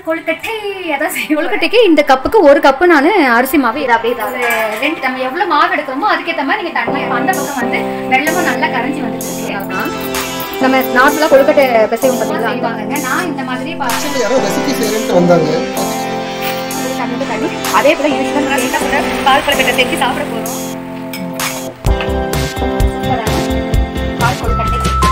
கொழுக்கட்டை அதான் செய்ய கொழுக்கட்டைக்கு இந்த கப்புக்கு ஒரு கப்பு நான் அரிசி மாவு இது அப்படியே தான் ஒரு ரெண்டு நம்ம எவ்வளவு மாவு எடுக்கிறோமோ அதுக்கேற்ற மாதிரி நீங்க தண்ணி இப்ப அந்த பக்கம் வந்து வெள்ளமும் நல்லா கரைஞ்சி வந்துட்டு இருக்கு நம்ம நார்மலாக கொழுக்கட்டை பிசைவும் பார்த்தீங்களா செய்வாங்கங்க நான் இந்த மாதிரி பா- யாரோ ரெசிபி செய்யறேன்ட்டு வந்தாங்க ஒரு தண்ணி தண்ணி அதே போல இருக்கிற என்ன கூட பால் கொழுக்கட்டை செஞ்சு சாப்பிட போறோம் பால் கொழுக்கட்டை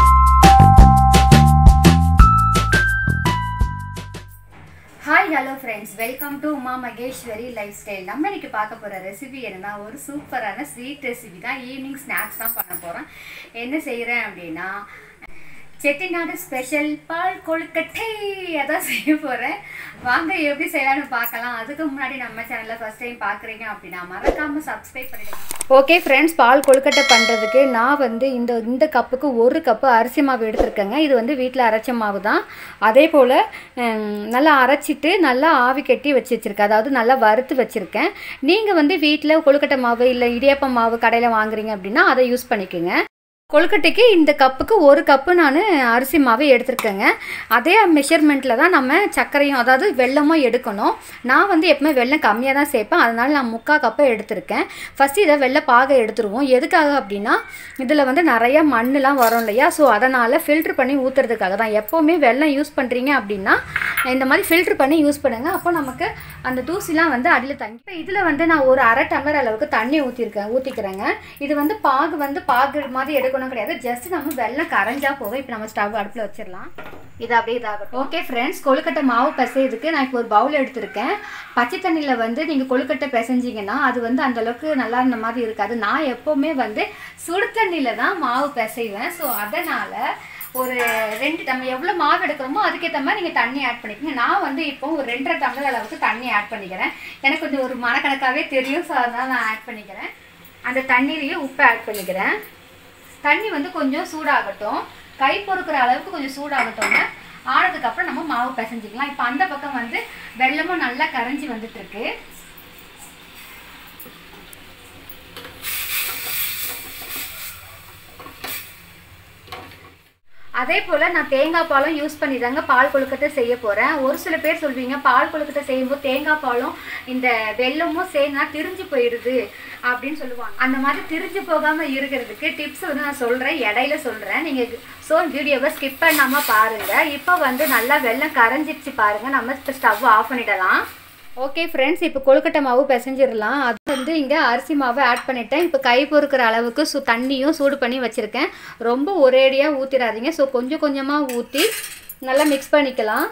hi hello friends welcome to Uma Maheswari lifestyle நம்ம இன்னைக்கு பார்க்க போகிற ரெசிபி என்னன்னா ஒரு சூப்பரான ஸ்வீட் ரெசிபி தான் ஈவினிங் ஸ்நாக்ஸ் தான் பண்ண போகிறோம் என்ன செய்கிறேன் அப்படின்னா செட்டிநாடு ஸ்பெஷல் பால் கொழுக்கட்டை அதான் செய்ய போகிறேன் வாங்க எப்படி செய்யலாம்னு பார்க்கலாம் அதுக்கு முன்னாடி நம்ம சேனலில் ஃபஸ்ட் டைம் பார்க்குறீங்க அப்படின்னா மறக்காமல் சப்ஸ்கிரைப் பண்ணிடுங்க ஓகே ஃப்ரெண்ட்ஸ் பால் கொழுக்கட்டை பண்ணுறதுக்கு நான் வந்து இந்த இந்த கப்புக்கு ஒரு கப்பு அரிசி மாவு எடுத்திருக்கேங்க இது வந்து வீட்டில் அரைச்ச மாவு தான் அதே போல் நல்லா அரைச்சிட்டு நல்லா ஆவி கட்டி வச்சு வச்சுருக்கேன் அதாவது நல்லா வறுத்து வச்சுருக்கேன் நீங்கள் வந்து வீட்டில் கொழுக்கட்டை மாவு இல்லை இடியாப்பம் மாவு கடையில் வாங்குறீங்க அப்படின்னா அதை யூஸ் பண்ணிக்கோங்க கொழுக்கட்டைக்கு இந்த கப்புக்கு ஒரு கப்பு நான் அரிசி மாவு எடுத்திருக்கேங்க அதே மெஷர்மெண்ட்டில் தான் நம்ம சர்க்கரையும் அதாவது வெல்லமும் எடுக்கணும் நான் வந்து எப்பவுமே வெல்லம் கம்மியாக தான் சேர்ப்பேன் அதனால் நான் முக்கால் கப்பை எடுத்திருக்கேன் ஃபஸ்ட்டு இதை வெள்ளை பாகை எடுத்துருவோம் எதுக்காக அப்படின்னா இதில் வந்து நிறையா மண்ணெலாம் வரும் இல்லையா ஸோ அதனால் ஃபில்ட்ரு பண்ணி ஊற்றுறதுக்காக தான் எப்போவுமே வெல்லம் யூஸ் பண்ணுறீங்க அப்படின்னா இந்த மாதிரி ஃபில்ட்ரு பண்ணி யூஸ் பண்ணுங்கள் அப்போ நமக்கு அந்த தூசிலாம் வந்து அடியில் தங்கி இப்போ இதில் வந்து நான் ஒரு அரை டம்ளர் அளவுக்கு தண்ணி ஊற்றிருக்கேன் ஊற்றிக்கிறேங்க இது வந்து பாகு வந்து பாகு மாதிரி எடுக்கணும் கிடையாது ஜஸ்ட் நம்ம வெள்ளம் கரைஞ்சா போதும் இப்போ நம்ம ஸ்டவ் அடுப்பில் வச்சிடலாம் இது அப்படியே இதாகட்டும் ஓகே ஃப்ரெண்ட்ஸ் கொழுக்கட்டை மாவு பிசைறதுக்கு நான் இப்போ ஒரு பவுல் எடுத்திருக்கேன் பச்சை தண்ணியில் வந்து நீங்கள் கொழுக்கட்டை பிசைஞ்சிங்கன்னா அது வந்து அந்த அளவுக்கு நல்லா இருந்த மாதிரி இருக்காது நான் எப்போவுமே வந்து சுடு தண்ணியில் தான் மாவு பிசைவேன் ஸோ அதனால் ஒரு ரெண்டு நம்ம எவ்வளோ மாவு எடுக்கிறோமோ அதுக்கேற்ற மாதிரி நீங்கள் தண்ணி ஆட் பண்ணிக்கோங்க நான் வந்து இப்போ ஒரு ரெண்டரை டம்ளர் அளவுக்கு தண்ணி ஆட் பண்ணிக்கிறேன் எனக்கு கொஞ்சம் ஒரு மனக்கணக்காகவே தெரியும் ஸோ அதனால் நான் ஆட் பண்ணிக்கிறேன் அந்த தண்ணியிலேயே உப்பு ஆட் பண்ணிக்கிறேன் தண்ணி வந்து கொஞ்சம் சூடாகட்டும் கை பொறுக்கிற அளவுக்கு கொஞ்சம் சூடாகட்டும்ங்க ஆனதுக்கப்புறம் நம்ம மாவு பிசைஞ்சிக்கலாம் இப்போ அந்த பக்கம் வந்து வெள்ளமும் நல்லா கரைஞ்சி வந்துட்டு இருக்கு அதே போல் நான் தேங்காய் பாலும் யூஸ் பண்ணி தாங்க பால் கொழுக்கட்டை செய்ய போகிறேன் ஒரு சில பேர் சொல்வீங்க பால் கொழுக்கட்டை செய்யும்போது தேங்காய் பாலும் இந்த வெல்லமும் சேர்ந்தா திரிஞ்சு போயிடுது அப்படின்னு சொல்லுவாங்க அந்த மாதிரி திரிஞ்சு போகாமல் இருக்கிறதுக்கு டிப்ஸ் வந்து நான் சொல்கிறேன் இடையில சொல்கிறேன் நீங்கள் ஸோ வீடியோவை ஸ்கிப் பண்ணாமல் பாருங்கள் இப்போ வந்து நல்லா வெல்லம் கரைஞ்சிடுச்சு பாருங்கள் நம்ம இப்போ ஸ்டவ் ஆஃப் பண்ணிடலாம் ஓகே ஃப்ரெண்ட்ஸ் இப்போ கொழுக்கட்டை மாவு பிசைஞ்சிடலாம் அது வந்து இங்கே அரிசி மாவு ஆட் பண்ணிட்டேன் இப்போ கை பொறுக்கிற அளவுக்கு சு தண்ணியும் சூடு பண்ணி வச்சுருக்கேன் ரொம்ப ஒரேடியாக ஊற்றிடாதீங்க ஸோ கொஞ்சம் கொஞ்சமாக ஊற்றி நல்லா மிக்ஸ் பண்ணிக்கலாம்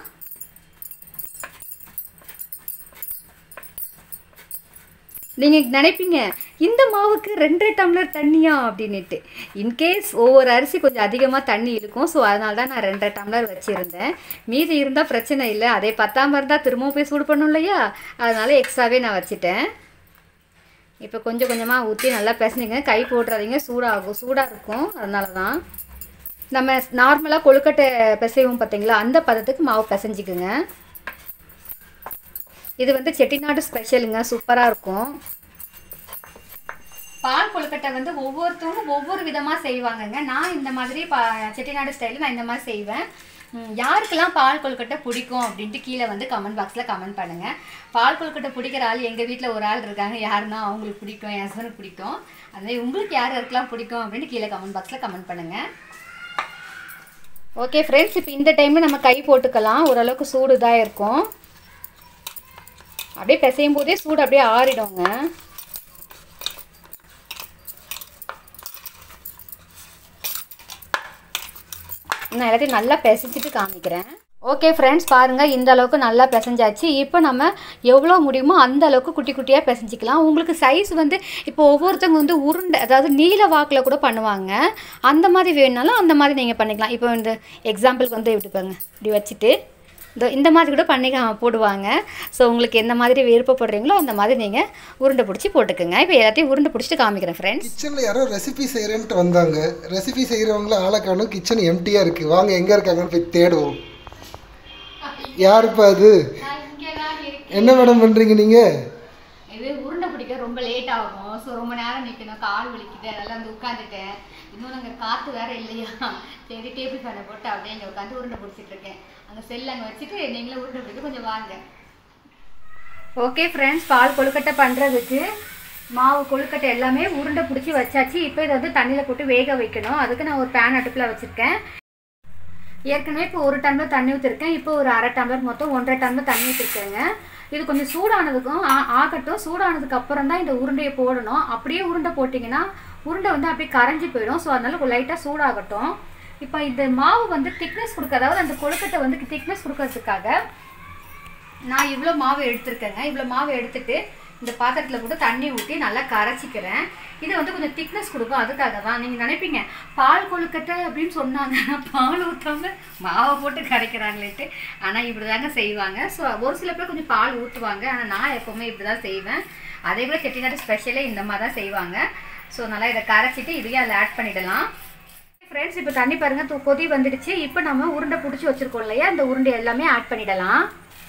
நீங்கள் நினைப்பீங்க இந்த மாவுக்கு ரெண்டரை டம்ளர் தண்ணியா அப்படின்ட்டு இன்கேஸ் ஒவ்வொரு அரிசி கொஞ்சம் அதிகமாக தண்ணி இழுக்கும் ஸோ அதனால தான் நான் ரெண்டரை டம்ளர் வச்சுருந்தேன் மீதி இருந்தால் பிரச்சனை இல்லை அதே பத்தாம இருந்தால் திரும்பவும் போய் சூடு பண்ணும் இல்லையா அதனால எக்ஸ்ட்ராவே நான் வச்சுட்டேன் இப்போ கொஞ்சம் கொஞ்சமாக ஊற்றி நல்லா பிசைஞ்சுங்க கை போட்டுறாதீங்க சூடாகும் சூடாக இருக்கும் அதனால தான் நம்ம நார்மலாக கொழுக்கட்டை பிசைவோம் பார்த்தீங்களா அந்த பதத்துக்கு மாவு பிசைஞ்சிக்குங்க இது வந்து செட்டிநாடு ஸ்பெஷலுங்க சூப்பராக இருக்கும் பால் கொழுக்கட்டை வந்து ஒவ்வொருத்தவங்க ஒவ்வொரு விதமாக செய்வாங்கங்க நான் இந்த மாதிரி பா செட்டிநாடு ஸ்டைலில் நான் இந்த மாதிரி செய்வேன் ம், யாருக்கெல்லாம் பால் கொழுக்கட்டை பிடிக்கும் அப்படின்ட்டு கீழே வந்து கமெண்ட் பாக்ஸில் கமெண்ட் பண்ணுங்கள் பால் கொழுக்கட்டை பிடிக்கிற ஆள் எங்கள் வீட்டில் ஒரு ஆள் இருக்காங்க யாருன்னா அவங்களுக்கு பிடிக்கும் என் ஹஸ்பண்டுக்கு பிடிக்கும் அதே உங்களுக்கு யார் யாருக்கெல்லாம் பிடிக்கும் அப்படின்ட்டு கீழே கமெண்ட் பாக்ஸில் கமெண்ட் பண்ணுங்கள் ஓகே ஃப்ரெண்ட்ஸ் இப்போ இந்த டைமில் நம்ம கை போட்டுக்கலாம் ஓரளவுக்கு சூடு தான் இருக்கும் அப்படியே பிசையும் போதே சூடு அப்படியே ஆறிடுங்க நான் எல்லாத்தையும் நல்லா பிசைச்சிட்டு காமிக்கிறேன் ஓகே ஃப்ரெண்ட்ஸ் பாருங்கள் இந்த அளவுக்கு நல்லா பிசைஞ்சாச்சு இப்போ நம்ம எவ்வளோ முடியுமோ அந்த அளவுக்கு குட்டி குட்டியாக பிசைஞ்சிக்கலாம் உங்களுக்கு சைஸ் வந்து இப்போ ஒவ்வொருத்தவங்க வந்து உருண்டை அதாவது நீல வாக்கில் கூட பண்ணுவாங்க அந்த மாதிரி வேணுனாலும் அந்த மாதிரி நீங்கள் பண்ணிக்கலாம் இப்போ இந்த எக்ஸாம்பிளுக்கு வந்து இப்படி பாருங்க இப்படி வச்சுட்டு இந்த இந்த மாதிரி கூட பண்ணி கா- போடுவாங்க ஸோ உங்களுக்கு எந்த மாதிரி விருப்பப்படுறீங்களோ அந்த மாதிரி நீங்கள் உருண்டை பிடிச்சி போட்டுக்கோங்க இப்போ எல்லாத்தையும் உருண்டை பிடிச்சிட்டு காமிக்கிறேன் ஃப்ரெண்ட்ஸ் கிச்சனில் யாரோ ரெசிபி செய்கிறேன்ட்டு வந்தாங்க ரெசிபி செய்கிறவங்கள ஆளை காணும் கிச்சன் எம்டியாக இருக்குது வாங்க எங்கே இருக்காங்கன்னு போய் தேடுவோம் யாருப்பா அது என்ன மேடம் பண்ணுறீங்க நீங்கள் இது உருண்டை பிடிக்க ரொம்ப லேட் ஆகும் ஸோ ரொம்ப நேரம் நிற்கணும் கால் வலிக்குது அதெல்லாம் வந்து உட்காந்துட்டேன் இன்னும் நாங்கள் காற்று வேற இல்லையா சரி டேபிள் ஃபேனை போட்டு அப்படியே இங்கே உட்காந்து உருண்டை பிடிச்சிட்டு இருக்கேன் அங்கே செல் அங்கே வச்சுட்டு நீங்களே உருண்டை பிடிக்க கொஞ்சம் வாங்க ஓகே ஃப்ரெண்ட்ஸ் பால் கொழுக்கட்டை பண்ணுறதுக்கு மாவு கொழுக்கட்டை எல்லாமே உருண்டை பிடிச்சி வச்சாச்சு இப்போ இதை வந்து தண்ணியில் போட்டு வேக வைக்கணும் அதுக்கு நான் ஒரு பேன் அடுப்பில் வச்சுருக்கேன் ஏற்கனவே இப்போ ஒரு டம்ளர் தண்ணி ஊற்றிருக்கேன் இப்போ ஒரு அரை டம்ளர் மொத்தம் ஒன்றரை டம்ளர் தண்ணி ஊற்றிருக்கேங்க இது கொஞ்சம் சூடானதுக்கும் ஆ- ஆகட்டும் சூடானதுக்கு அப்புறம் தான் இந்த உருண்டையை போடணும் அப்படியே உருண்டை போட்டிங்கன்னா உருண்டை வந்து அப்படியே கரைஞ்சி போயிடும் ஸோ அதனால லைட்டாக சூடாகட்டும் இப்போ இந்த மாவு வந்து திக்னஸ் கொடுக்க அதாவது அந்த கொழுக்கட்டை வந்து திக்னஸ் கொடுக்கறதுக்காக நான் இவ்வளோ மாவு எடுத்திருக்கேங்க இவ்வளோ மாவு எடுத்துட்டு இந்த பாத்திரத்தில் போட்டு தண்ணி ஊற்றி நல்லா கரைச்சிக்கிறேன் இது வந்து கொஞ்சம் திக்னஸ் கொடுக்கும் அதுக்காக தான் நீங்கள் நினைப்பீங்க பால் கொழுக்கட்டை அப்படின்னு சொன்னாங்க நான் பால் ஊற்றாம மாவை போட்டு கரைக்கிறாங்களேட்டு ஆனால் இப்படி தாங்க செய்வாங்க ஸோ ஒரு சில பேர் கொஞ்சம் பால் ஊற்றுவாங்க ஆனால் நான் எப்போவுமே இப்படி தான் செய்வேன் அதே போல் செட்டிநாடு ஸ்பெஷலே இந்த மாதிரி தான் செய்வாங்க ஸோ நல்லா இதை கரைச்சிட்டு இதையும் அதில் ஆட் பண்ணிடலாம் ஃப்ரெண்ட்ஸ் இப்போ தண்ணி பாருங்கள் தூ கொதி வந்துடுச்சு இப்போ நம்ம உருண்டை பிடிச்சி வச்சுருக்கோம் இல்லையா அந்த உருண்டை எல்லாமே ஆட் பண்ணிடலாம்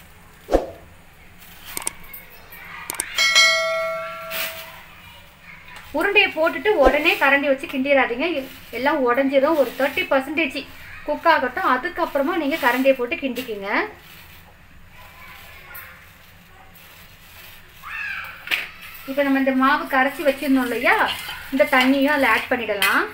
உருண்டையை போட்டுட்டு உடனே கரண்டி வச்சு கிண்டிடாதீங்க எ- எல்லாம் உடஞ்சிரும் ஒரு தேர்ட்டி பர்சன்டேஜ் குக் ஆகட்டும் அதுக்கப்புறமா நீங்கள் கரண்டியை போட்டு கிண்டிக்குங்க இப்போ நம்ம இந்த மாவு கரைச்சி வச்சிருந்தோம் இல்லையா இந்த தண்ணியும் அதில் ஆட் பண்ணிடலாம்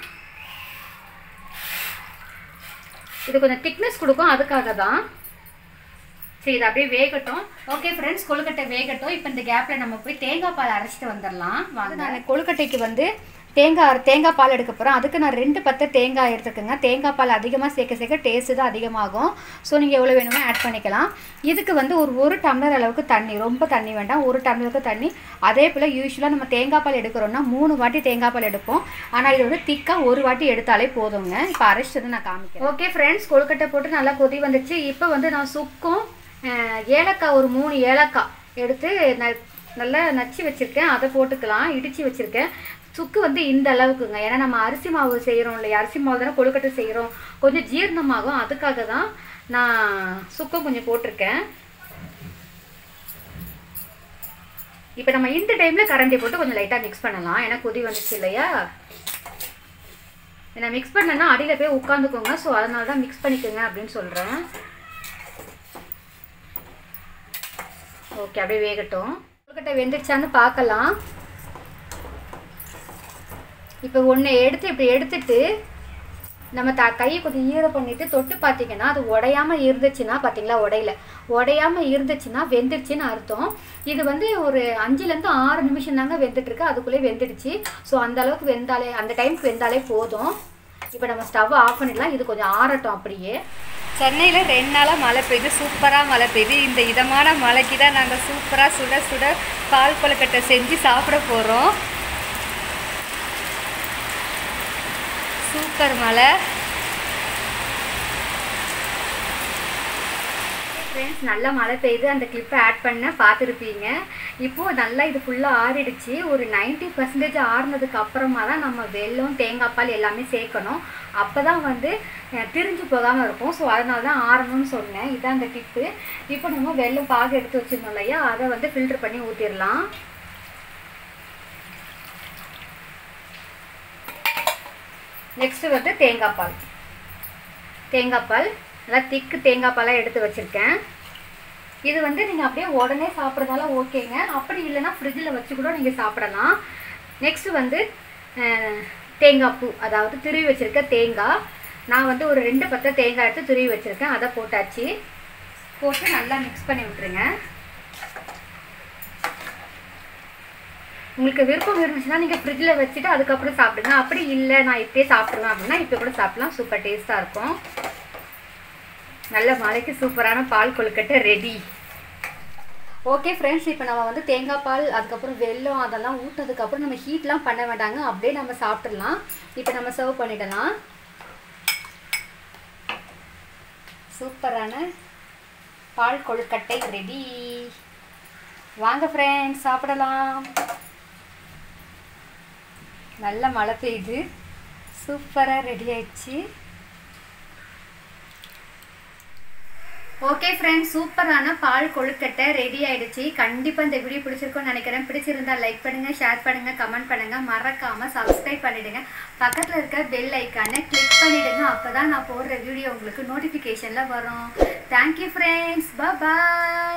இது கொஞ்சம் திக்னஸ் கொடுக்கும் அதுக்காக தான் சரி இது அப்படியே வேகட்டும் ஓகே ஃப்ரெண்ட்ஸ் கொழுக்கட்டை வேகட்டும் இப்போ இந்த கேப்பில் நம்ம போய் தேங்காய் பால் அரைச்சிட்டு வந்துடலாம் வாங்க நான் கொழுக்கட்டைக்கு வந்து தேங்காய் தேங்காய் பால் எடுக்க போகிறேன் அதுக்கு நான் ரெண்டு பத்து தேங்காய் எடுத்துக்கோங்க தேங்காய் பால் அதிகமாக சேர்க்க சேர்க்க டேஸ்ட்டு தான் அதிகமாகும் ஸோ நீங்கள் எவ்வளோ வேணுமோ ஆட் பண்ணிக்கலாம் இதுக்கு வந்து ஒரு ஒரு டம்ளர் அளவுக்கு தண்ணி ரொம்ப தண்ணி வேண்டாம் ஒரு டம்ளருக்கு தண்ணி அதே போல் யூஸ்வலாக நம்ம தேங்காய் பால் எடுக்கிறோம்னா மூணு வாட்டி தேங்காய் பால் எடுப்போம் ஆனால் இது வந்து திக்காக ஒரு வாட்டி எடுத்தாலே போதுங்க இப்போ அரைச்சது நான் காமிக்கிறேன் ஓகே ஃப்ரெண்ட்ஸ் கொழுக்கட்டை போட்டு நல்லா கொதி வந்துச்சு இப்போ வந்து நான் சுக்கும் அஹ், ஏலக்காய் ஒரு மூணு ஏலக்காய் எடுத்து ந நல்லா நச்சு வச்சுருக்கேன் அதை போட்டுக்கலாம் இடித்து வச்சுருக்கேன் சுக்கு வந்து இந்த அளவுக்குங்க ஏன்னா நம்ம அரிசி மாவு செய்கிறோம் இல்லையா அரிசி மாவு தானே கொழுக்கட்டை செய்கிறோம் கொஞ்சம் ஜீரணமாகும் அதுக்காக தான் நான் சுக்கும் கொஞ்சம் போட்டிருக்கேன் இப்போ நம்ம இந்த டைமில் கரண்டி போட்டு கொஞ்சம் லைட்டாக மிக்ஸ் பண்ணலாம் ஏன்னா கொதி வந்துச்சு இல்லையா நான் மிக்ஸ் பண்ணேன்னா அடியில் போய் உட்காந்துக்கோங்க ஸோ அதனால தான் மிக்ஸ் பண்ணிக்கோங்க அப்படின்னு சொல்கிறேன் ஓகே அப்படியே வேகட்டும் கொழுக்கட்டை வெந்துடுச்சான்னு பார்க்கலாம் இப்போ ஒன்று எடுத்து இப்படி எடுத்துட்டு நம்ம த கையை கொஞ்சம் ஈரம் பண்ணிட்டு தொட்டு பார்த்தீங்கன்னா அது உடையாம இருந்துச்சுன்னா பார்த்தீங்களா உடையில உடையாம இருந்துச்சுன்னா வெந்துடுச்சுன்னு அர்த்தம் இது வந்து ஒரு அஞ்சுலேருந்து ஆறு நிமிஷம் தாங்க வெந்துட்டு இருக்கு அதுக்குள்ளே வெந்துடுச்சு ஸோ அந்த அளவுக்கு வெந்தாலே அந்த டைமுக்கு வெந்தாலே போதும் இப்போ நம்ம ஸ்டவ் ஆஃப் பண்ணிடலாம் இது கொஞ்சம் ஆறட்டும் அப்படியே சென்னையில் ரெண்டு நாளாக மழை பெய்யுது சூப்பராக மழை பெய்யுது இந்த இதமான மழைக்கு தான் நாங்கள் சூப்பராக சுட சுட பால் கொழுக்கட்டை செஞ்சு சாப்பிட போகிறோம் சூப்பர் மழை ஃப்ரெண்ட்ஸ் நல்லா மழை பெய்யுது அந்த கிளிப்பை ஆட் பண்ண பார்த்துருப்பீங்க இப்போது நல்லா இது ஃபுல்லாக ஆறிடுச்சு ஒரு 90% பர்சன்டேஜ் ஆறுனதுக்கு அப்புறமா தான் நம்ம வெல்லம் தேங்காய் பால் எல்லாமே சேர்க்கணும் அப்போ தான் வந்து அஹ், திரிஞ்சு போகாமல் இருக்கும் ஸோ அதனால தான் ஆறணும்னு சொன்னேன் இதான் அந்த டிப்பு இப்போ நம்ம வெல்லம் பாகு எடுத்து வச்சிருந்தோம் இல்லையா அதை வந்து ஃபில்டர் பண்ணி ஊற்றிடலாம் நெக்ஸ்ட்டு வந்து தேங்காய் பால் தேங்காய் பால் நல்லா திக்கு தேங்காய் பாலாக எடுத்து வச்சுருக்கேன் இது வந்து நீங்கள் அப்படியே உடனே சாப்பிட்றதால ஓகேங்க அப்படி இல்லைன்னா ஃப்ரிட்ஜில் வச்சு கூட நீங்கள் சாப்பிடலாம் நெக்ஸ்ட்டு வந்து அஹ், தேங்காய் பூ அதாவது துருவி வச்சுருக்க தேங்காய் நான் வந்து ஒரு ரெண்டு பத்தை தேங்காய் எடுத்து துருவி வச்சுருக்கேன் அதை போட்டாச்சு போட்டு நல்லா மிக்ஸ் பண்ணி விட்டுருங்க உங்களுக்கு விருப்பம் இருந்துச்சுன்னா நீங்கள் ஃப்ரிட்ஜில் வச்சுட்டு அதுக்கப்புறம் சாப்பிடுங்க அப்படி இல்லை நான் இப்படியே சாப்பிடுவேன் அப்படின்னா இப்போ கூட சாப்பிடலாம் சூப்பர் டேஸ்ட்டாக இருக்கும் நல்ல மழைக்கு சூப்பரான பால் கொழுக்கட்டை ரெடி ஓகே ஃப்ரெண்ட்ஸ் இப்போ நம்ம வந்து தேங்காய் பால் அதுக்கப்புறம் வெல்லம் அதெல்லாம் ஊட்டினதுக்கப்புறம் நம்ம ஹீட்லாம் பண்ண வேண்டாங்க அப்படியே நம்ம சாப்பிட்றலாம் இப்போ நம்ம சர்வ் பண்ணிடலாம் சூப்பரான பால் கொழுக்கட்டை ரெடி வாங்க ஃப்ரெண்ட்ஸ் சாப்பிடலாம் நல்ல மழை பெய்யுது சூப்பராக ரெடி ஆயிடுச்சு ஓகே ஃப்ரெண்ட்ஸ் சூப்பரான பால் கொழுக்கட்டை ரெடி ஆயிடுச்சு கண்டிப்பாக இந்த வீடியோ பிடிச்சிருக்கும்னு நினைக்கிறேன் பிடிச்சிருந்தா லைக் பண்ணுங்க ஷேர் பண்ணுங்க கமெண்ட் பண்ணுங்க மறக்காம சப்ஸ்கிரைப் பண்ணிடுங்க பக்கத்தில் இருக்க பெல் ஐக்கானை கிளிக் பண்ணிடுங்க அப்பதான் நான் போடுற வீடியோ உங்களுக்கு நோட்டிஃபிகேஷனில் வரும் தேங்க்யூ ஃப்ரெண்ட்ஸ் பாய்